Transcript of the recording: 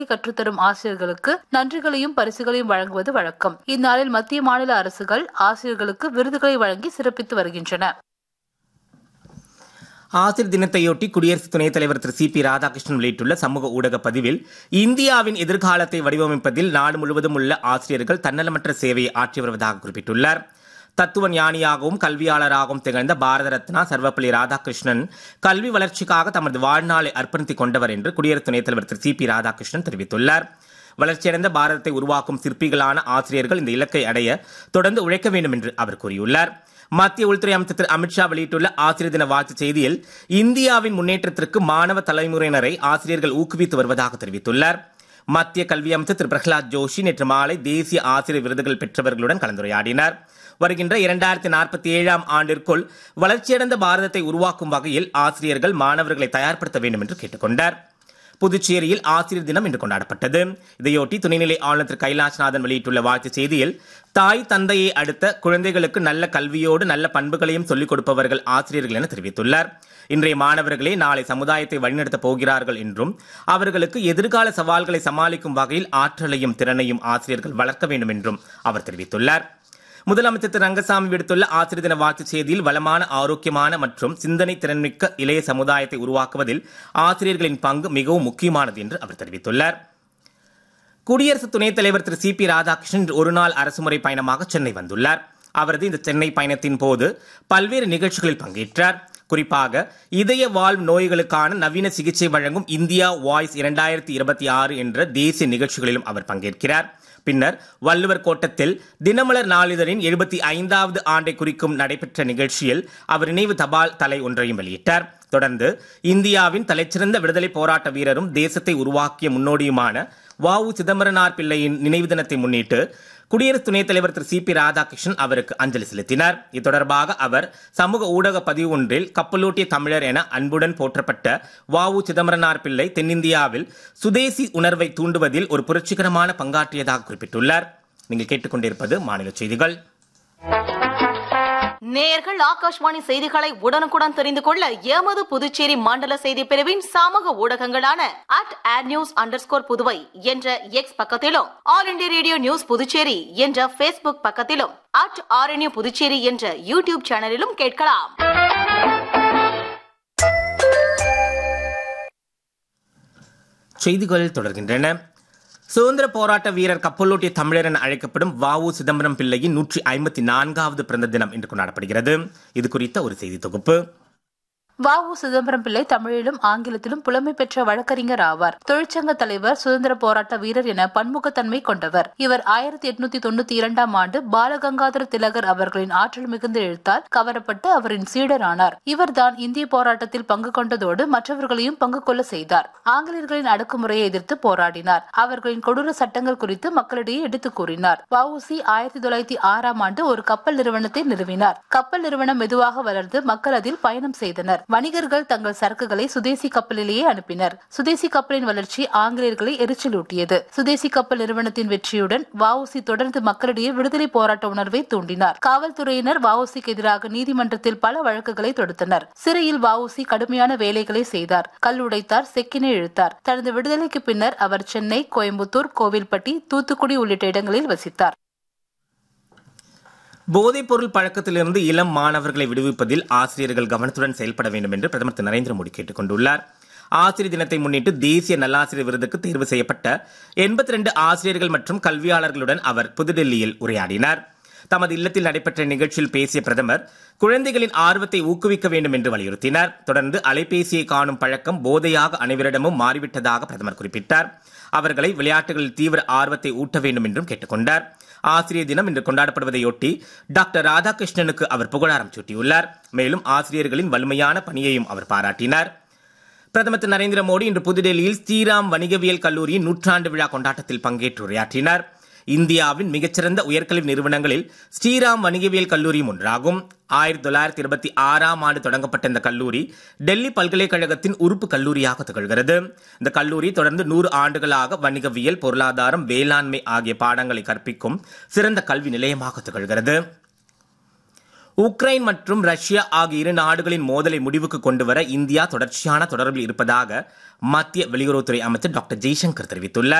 கற்றுத்தரும் ஆசிரியர்களுக்கு நன்றிகளையும் பரிசுகளையும் வழங்குவது வழக்கம் இந்நாளில் மத்திய மாநில அரசுகள் ஆசிரியர்களுக்கு விருதுகளை வழங்கி சிறப்பித்து வருகின்றன ஆசிரியர் தினத்தையொட்டி குடியரசு துணைத் தலைவர் திரு சி பி ராதாகிருஷ்ணன் வெளியிட்டுள்ள சமூக ஊடக பதிவில் இந்தியாவின் எதிர்காலத்தை வடிவமைப்பதில் நாடு முழுவதும் உள்ள ஆசிரியர்கள் தன்னலமற்ற சேவையை ஆற்றி வருவதாக குறிப்பிட்டுள்ளார் தத்துவ ஞானியாகவும் கல்வியாளராகவும் திகழ்ந்த பாரத ரத்னா சர்வப்பள்ளி ராதாகிருஷ்ணன் கல்வி வளர்ச்சிக்காக தமது வாழ்நாளை அர்ப்பணித்துக் கொண்டவர் என்று குடியரசு துணைத் தலைவர் திரு சி பி ராதாகிருஷ்ணன் தெரிவித்துள்ளார் வளர்ச்சியடைந்த பாரதத்தை உருவாக்கும் சிற்பிகளான ஆசிரியர்கள் இந்த இலக்கை அடைய தொடர்ந்து உழைக்க வேண்டும் என்று அவர் கூறியுள்ளார் மத்திய உள்துறை அமைச்சர் திரு அமித்ஷா வெளியிட்டுள்ள ஆசிரியர் தின வாழ்த்துச் செய்தியில் இந்தியாவின் முன்னேற்றத்திற்கு மாணவ தலைமுறையினரை ஆசிரியர்கள் ஊக்குவித்து வருவதாக தெரிவித்துள்ளார் மத்திய கல்வி அமைச்சர் திரு பிரகலாத் ஜோஷி நேற்று மாலை தேசிய ஆசிரியர் விருதுகள் பெற்றவர்களுடன் கலந்துரையாடினார் வருகின்ற இரண்டாயிரத்தி நாற்பத்தி ஏழாம் ஆண்டிற்குள் வளர்ச்சியடைந்த பாரதத்தை உருவாக்கும் வகையில் ஆசிரியர்கள் மாணவர்களை தயார்படுத்த வேண்டும் என்று கேட்டுக்கொண்டார் புதுச்சேரியில் ஆசிரியர் தினம் இன்று கொண்டாடப்பட்டது இதையொட்டி துணைநிலை ஆளுநர் திரு கைலாஷ்நாதன் வெளியிட்டுள்ள வாழ்த்துச் செய்தியில் தாய் தந்தையை அடுத்த குழந்தைகளுக்கு நல்ல கல்வியோடு நல்ல பண்புகளையும் சொல்லிக் கொடுப்பவர்கள் ஆசிரியர்கள் என தெரிவித்துள்ளார் இன்றைய மாணவர்களே நாளை சமுதாயத்தை வழிநடத்தப் போகிறார்கள் என்றும் அவர்களுக்கு எதிர்கால சவால்களை சமாளிக்கும் வகையில் ஆற்றலையும் திறனையும் ஆசிரியர்கள் வளர்க்க வேண்டும் என்றும் அவர் தெரிவித்துள்ளார் முதலமைச்சர் திரு ரங்கசாமி விடுத்துள்ள ஆசிரியர் தின வாழ்த்துச் செய்தியில் வளமான ஆரோக்கியமான மற்றும் சிந்தனை திறன்மிக்க இளைய சமுதாயத்தை உருவாக்குவதில் ஆசிரியர்களின் பங்கு மிகவும் முக்கியமானது என்று அவர் தெரிவித்துள்ளார் குடியரசு துணைத் தலைவர் திரு சி பி ராதாகிருஷ்ணன் இன்று ஒருநாள் அரசுமுறை பயணமாக சென்னை வந்துள்ளார் அவரது இந்த சென்னை பயணத்தின் போது பல்வேறு நிகழ்ச்சிகளில் பங்கேற்றார் குறிப்பாக இதய வாழ்வு நோய்களுக்கான நவீன சிகிச்சை வழங்கும் இந்தியா வாய்ஸ் இரண்டாயிரத்தி இருபத்தி ஆறு என்ற தேசிய நிகழ்ச்சிகளிலும் அவர் பங்கேற்கிறார் பின்னர் வள்ளுவர் கோட்டத்தில் தினமலர் நாளிதழின் எழுபத்தி ஐந்தாவது ஆண்டை குறிக்கும் நடைபெற்ற நிகழ்ச்சியில் அவர் நினைவு தபால் தலை ஒன்றையும் வெளியிட்டார் தொடர்ந்து இந்தியாவின் தலைச்சிறந்த விடுதலை போராட்ட வீரரும் தேசத்தை உருவாக்கிய முன்னோடியுமான வ உ சிதம்பரனார் பிள்ளையின் நினைவு தினத்தை முன்னிட்டு குடியரசு துணைத் தலைவர் திரு சி பி ராதாகிருஷ்ணன் அவருக்கு அஞ்சலி செலுத்தினார் இது தொடர்பாக அவர் சமூக ஊடக பதிவு ஒன்றில் கப்பலோட்டிய தமிழர் என அன்புடன் போற்றப்பட்ட வ உ சிதம்பரனார் பிள்ளை தென்னிந்தியாவில் சுதேசி உணர்வை தூண்டுவதில் ஒரு புரட்சிகரமான பங்காற்றியதாக குறிப்பிட்டுள்ளார் நீங்கள் கேட்டுக்கொண்டிருப்பது மாநில செய்திகள் நேயர்கள் ஆகாஷ்வாணி செய்திகளை உடனுக்குடன் தெரிந்து கொள்ள எமது புதுச்சேரி மண்டல செய்தி பிரிவின் சமூக ஊடகங்களான அட் ஆட் நியூஸ் அண்டர் புதுவை என்ற எக்ஸ் பக்கத்திலும் All India Radio news Puducherry என்ற பேஸ்புக் பக்கத்திலும் அட் ஆர்என்யூ புதுச்சேரி என்ற யூடியூப் சேனலிலும் கேட்கலாம் செய்திகள் தொடர்கின்றன சுதந்திர போராட்ட வீரர் கப்பலோட்டிய தமிழர் என அழைக்கப்படும் வ உ சிதம்பரம் பிள்ளையின் நூற்றி ஐம்பத்தி நான்காவது பிறந்த தினம் இன்று கொண்டாடப்படுகிறது இது குறித்த ஒரு செய்தி தொகுப்பு வ உ சிதம்பரம் பிள்ளை தமிழிலும் ஆங்கிலத்திலும் புலமை பெற்ற வழக்கறிஞர் ஆவார் தொழிற்சங்க தலைவர் சுதந்திர போராட்ட வீரர் என பன்முகத்தன்மை கொண்டவர் இவர் ஆயிரத்தி எட்நூத்தி தொண்ணூத்தி இரண்டாம் ஆண்டு பாலகங்காதர திலகர் அவர்களின் ஆற்றல் மிகுந்த எழுத்தால் கவரப்பட்டு அவரின் சீடரானார் இவர்தான் இந்திய போராட்டத்தில் பங்கு கொண்டதோடு மற்றவர்களையும் பங்கு கொள்ள செய்தார் ஆங்கிலேயர்களின் அடக்குமுறையை எதிர்த்து போராடினார் அவர்களின் கொடூர சட்டங்கள் குறித்து மக்களிடையே எடுத்துக் கூறினார் வஉசி ஆயிரத்தி தொள்ளாயிரத்தி ஆறாம் ஆண்டு ஒரு கப்பல் நிறுவனத்தை நிறுவினார் கப்பல் நிறுவனம் மெதுவாக வளர்ந்து மக்கள் அதில் பயணம் செய்தனர் வணிகர்கள் தங்கள் சரக்குகளை சுதேசி கப்பலிலேயே அனுப்பினர் சுதேசி கப்பலின் வளர்ச்சி ஆங்கிலேயர்களை எரிச்சலூட்டியது சுதேசி கப்பல் நிறுவனத்தின் வெற்றியுடன் வஉசி தொடர்ந்து மக்களிடையே விடுதலை போராட்ட உணர்வை தூண்டினார் காவல்துறையினர் வஉசிக்கு எதிராக நீதிமன்றத்தில் பல வழக்குகளை தொடுத்தனர் சிறையில் வஉசி கடுமையான வேலைகளை செய்தார் கல் உடைத்தார் செக்கினை இழுத்தார் தனது விடுதலைக்கு பின்னர் அவர் சென்னை கோயம்புத்தூர் கோவில்பட்டி தூத்துக்குடி உள்ளிட்ட இடங்களில் வசித்தார் போதைப் பொருள் பழக்கத்திலிருந்து இளம் மாணவர்களை விடுவிப்பதில் ஆசிரியர்கள் கவனத்துடன் செயல்பட வேண்டும் என்று பிரதமர் திரு நரேந்திர மோடி கேட்டுக் கொண்டுள்ளார் ஆசிரியர் தினத்தை முன்னிட்டு தேசிய நல்லாசிரியர் விருதுக்கு தேர்வு செய்யப்பட்ட எண்பத்தி ரெண்டு ஆசிரியர்கள் மற்றும் கல்வியாளர்களுடன் அவர் புதுடெல்லியில் உரையாடினார் தமது இல்லத்தில் நடைபெற்ற நிகழ்ச்சியில் பேசிய பிரதமர் குழந்தைகளின் ஆர்வத்தை ஊக்குவிக்க வேண்டும் என்று வலியுறுத்தினார் தொடர்ந்து அலைபேசியை காணும் பழக்கம் போதையாக அனைவரிடமும் மாறிவிட்டதாக பிரதமர் குறிப்பிட்டார் அவர்களை விளையாட்டுகளில் தீவிர ஆர்வத்தை ஊட்ட வேண்டும் என்றும் கேட்டுக்கொண்டார் ஆசிரியர் தினம் இன்று கொண்டாடப்படுவதையொட்டி டாக்டர் ராதாகிருஷ்ணனுக்கு அவர் புகழாரம் சூட்டியுள்ளார் மேலும் ஆசிரியர்களின் வலிமையான பணியையும் அவர் பாராட்டினார் பிரதமர் திரு நரேந்திர மோடி இன்று புதுடெல்லியில் ஸ்ரீராம் வணிகவியல் கல்லூரியின் நூற்றாண்டு விழா கொண்டாட்டத்தில் பங்கேற்று உரையாற்றினார் இந்தியாவின் மிகச்சிறந்த உயர்கல்வி நிறுவனங்களில் ஸ்ரீராம் வணிகவியல் கல்லூரியும் ஒன்றாகும் ஆயிரத்தி தொள்ளாயிரத்தி இருபத்தி ஆறாம் ஆண்டு தொடங்கப்பட்ட இந்த கல்லூரி டெல்லி பல்கலைக்கழகத்தின் உறுப்பு கல்லூரியாக திகழ்கிறது இந்த கல்லூரி தொடர்ந்து நூறு ஆண்டுகளாக வணிகவியல் பொருளாதாரம் வேளாண்மை ஆகிய பாடங்களை கற்பிக்கும் சிறந்த கல்வி நிலையமாக திகழ்கிறது உக்ரைன் மற்றும் ரஷ்யா ஆகிய இரு நாடுகளின் மோதலை முடிவுக்கு கொண்டுவர இந்தியா தொடர்ச்சியான தொடர்பில் இருப்பதாக மத்திய வெளியுறவுத்துறை அமைச்சர் டாக்டர் ஜெய்சங்கர் தெரிவித்துள்ளார்